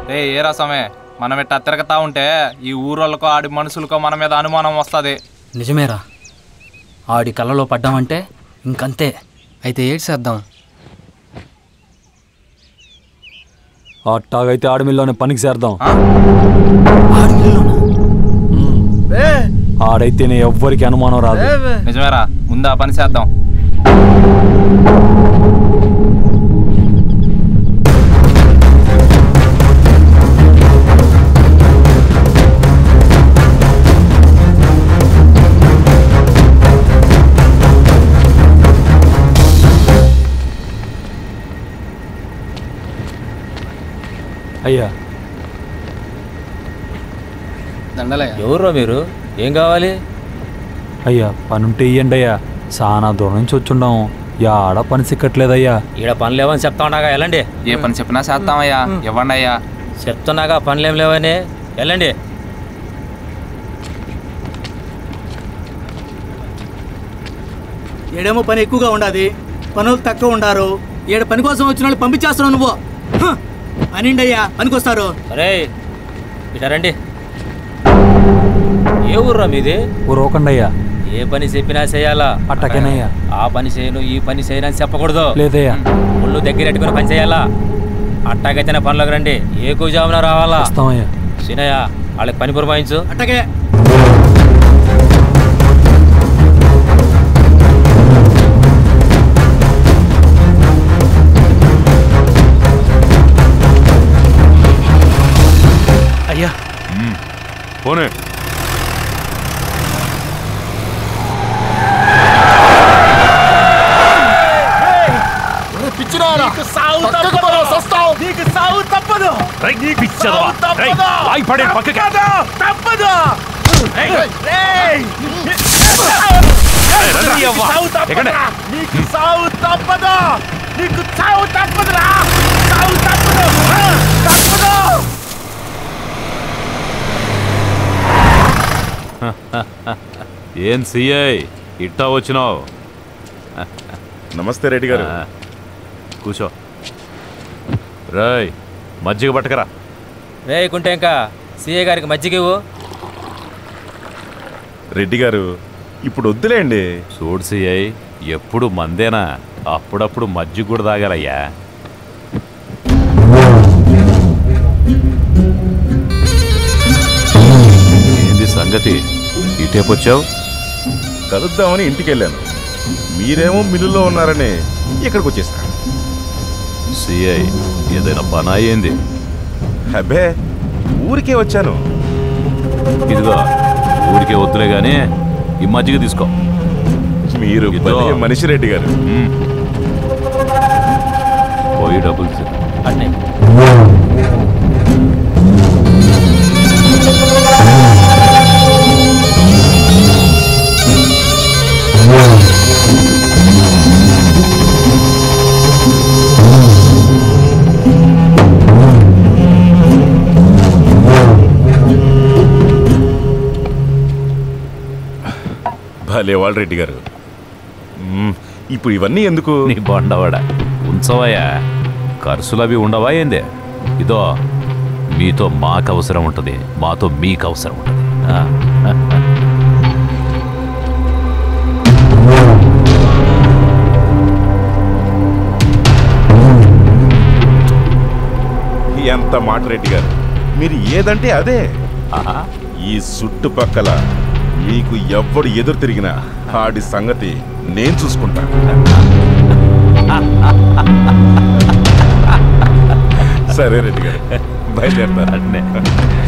ఏ ఏ రసమే మనం ఇట్లా తిరగతా ఉంటే ఈ ఊరోళ్ళకో ఆడి మనుషులకో మన మీద అనుమానం వస్తుంది నిజమేరా ఆడి కళ్ళలో పడ్డామంటే ఇంకంతే అయితే ఏడ్ చేద్దాం అట్టాగైతే ఆడమిల్లోనే పనికి చేద్దాం ఆడైతేనే ఎవ్వరికి అనుమానం రాదు నిజమేరా ముందు ఆ పని చేద్దాం అయ్యా దండలయ్య ఎవర్రో మీరు ఏం కావాలి అయ్యా పనుంటే ఇయ్యండి అయ్యా చాలా దూరం నుంచి వచ్చుండాం యాడ పని సిక్కట్లేదయ్యా ఈడ పని లేవని చెప్తా ఉన్నాగా వెళ్ళండి ఏ పని చెప్పినా చేస్తామయ్యా ఇవ్వండి అయ్యా చెప్తున్నాగా పనులేం లేవని వెళ్ళండి ఏడేమో పని ఎక్కువగా ఉండాది పనులు తక్కువ ఉండారు ఏడు పని కోసం వచ్చిన వాళ్ళు పంపించేస్తున్నావు నువ్వు హ! పనిండి అయ్యా పనికొస్తారు అరే ఇట రండి ఏ ఊర్రా మీది ఊరకండి అయ్యా ఏ పని చెప్పినా చేయాలా అట్టకేనయ్యా ఆ పని చేయను ఈ పని చేయను అని చెప్పకూడదు లేదయ్యా ఒళ్ళు దగ్గర పెట్టుకుని పని చేయాలా అట్టాగైతేనే పనులకు రండి ఏ కూజామున రావాలా వస్తామయ్యా సీనయ్య వాళ్ళకి పని పురమాయించు అట్టగే అయ్యా పోనే ఏం సిఐ ఇట్టా వచ్చినావు నమస్తే రెడ్డి గారు కూర్చో రాయ్ మజ్జిగ పట్టకరా రే కుంటే ఇంకా సీఏ గారికి మజ్జిగ ఇవ్వు రెడ్డి గారు ఇప్పుడు వద్దులేండి చూడు సిఐ ఎప్పుడు మందేనా అప్పుడప్పుడు మజ్జిగ కూడా తాగాలయ్యా ఏంది సంగతి ఇటేపొచ్చావు కలుద్దామని ఇంటికి వెళ్ళాను మీరేమో మిల్లులో ఉన్నారని ఇక్కడికి వచ్చేసాను సిఐ ఏదైనా పనా ఏంది అబ్బే ఊరికే వచ్చాను ఇదిగో ఊరికే వద్దులే గానీ ఈ మజ్జిగ తీసుకో మీరు ఇదో. భలే మనిషి రెడ్డి గారు మ్మ్. పోయి డబ్బులు తీసుకో. అన్నీ భలే వాళ్ళు రెడ్డి గారు మ్మ్, ఇప్పుడు ఇవన్నీ ఎందుకు నీ బండవాడ ఉంచవయ్యా ఖర్చులు అవి ఉండవా ఏందే ఇదో మీతో మాకు అవసరం ఉంటుంది మాతో మీకు అవసరం ఉంటుంది ఆ? ఎంత మాట రెడ్డి గారు మీరు ఏదంటే అదే ఆహా. ఈ చుట్టుపక్కల మీకు ఎవ్వడు ఎదురు తిరిగినా ఆడి సంగతి నేను చూసుకుంటా సరే రెడ్డి గారు బయలుదేరుతాను అన్నే